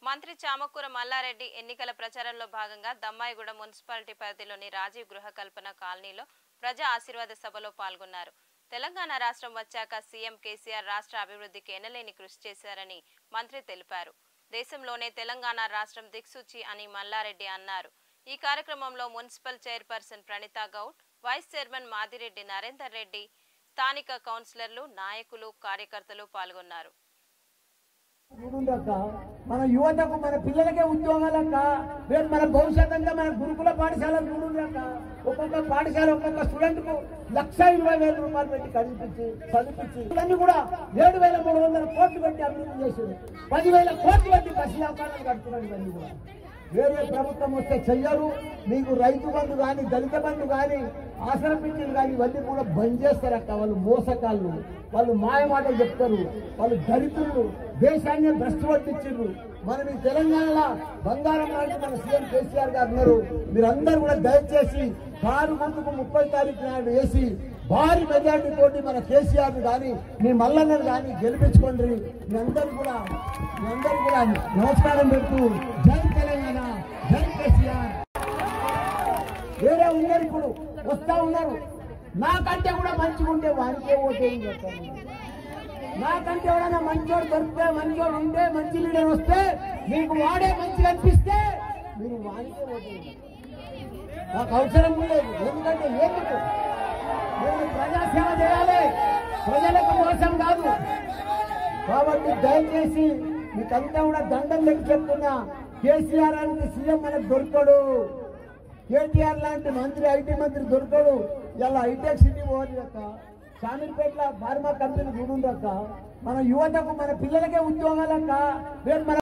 మంత్రి చామకూర మల్లారెడ్డి ఎన్నికల ప్రచారంలో భాగంగా దమ్మాయిగూడ మున్సిపాలిటీ పరిధిలోని రాజీవ్ గృహ కల్పన కాలనీలో ప్రజా ఆశీర్వాద సభలో పాల్గొన్నారు తెలంగాణ రాష్ట్రం వచ్చాక సీఎం కేసీఆర్ రాష్ట్ర అభివృద్ధికి ఎనలేని కృషి చేశారని మంత్రి తెలిపారు దేశంలోనే తెలంగాణ రాష్ట్రం దిక్సూచి అని మల్లారెడ్డి అన్నారు ఈ కార్యక్రమంలో municipal chairperson Praneetha Goud vice chairman Madireddy Narender Reddy స్థానిక కౌన్సిలర్లు నాయకులు కార్యకర్తలు పాల్గొన్నారు చూడుండక్క మన యువతకు మన పిల్లలకే ఉద్యోగాలక్క రేపు మన భవిష్యత్ అంతా మన గురుకుల పాఠశాలలు చూడుండక్క ఒక్కొక్క పాఠశాల ఒక్కొక్క స్టూడెంట్ కు లక్ష ఇరవై వేల రూపాయలు పెట్టి కనిపించి చదివించి ఇవన్నీ కూడా ఏడు వేల మూడు వందల కోట్లు పెట్టి అభివృద్ధి చేసింది పదివేల కోట్లు పెట్టి బస్సు వ్యాపారాలు కడుతున్నాడు ఇవన్నీ కూడా వేరే ప్రభుత్వం వస్తే చెయ్యరు మీకు రైతు బంధు కానీ దళిత బంధు కానీ ఆసన పింఛన్లు కానీ ఇవన్నీ కూడా బంద్ చేస్తారక్క వాళ్ళు మోసకాళ్ళు వాళ్ళు మాయ మాటలు చెప్తారు వాళ్ళు దళితులు దేశాన్ని భ్రష్టు పట్టించారు మనం ఈ తెలంగాణలో బంగారం లాంటి మన సీఎం కేసీఆర్ గారు ఉన్నారు మీరందరూ కూడా దయచేసి కారు గుర్తుకు ముప్పై తారీఖు నాడు వేసి భారీ మెజార్టీ తోటి మన కేసీఆర్ కానీ మీ మల్లన్నను కానీ గెలిపించుకోండి మీ అందరూ కూడా మీ అందరూ కూడా నమస్కారం పెడుతూ జై తెలంగాణ జై కేసీఆర్ వేరే ఉన్నారు ఇప్పుడు వస్తా ఉన్నారు నాకంటే కూడా మంచిగా ఉంటే వారికే ఓటేం చెప్తాను నాకంటే ఎవరైనా మంచోడు దొరికితే మంచోడు ఉంటే మంచి లీడర్ వస్తే మీకు వాడే మంచిగా అనిపిస్తే మీరు వాడికే ఓటేయండి నాకు అవసరం లేదు ఎందుకంటే ఎందుకు నేను ప్రజాసేవ చేయాలి ప్రజలకు మోసం కాదు కాబట్టి దయచేసి మీకంతా కూడా దండం లెక్క చెప్తున్నా కేసీఆర్ లాంటి సీఎం మనకు దొరకడు కేటీఆర్ లాంటి మంత్రి ఐటీ మంత్రి దొరకడు ఇలా హైటెక్ సిటీ పోవాలి యొక్క షామీర్పేటలో ఫార్మా కంపెనీ చూడుండక్క మన యువతకు మన పిల్లలకే ఉద్యోగాలక్క రేపు మన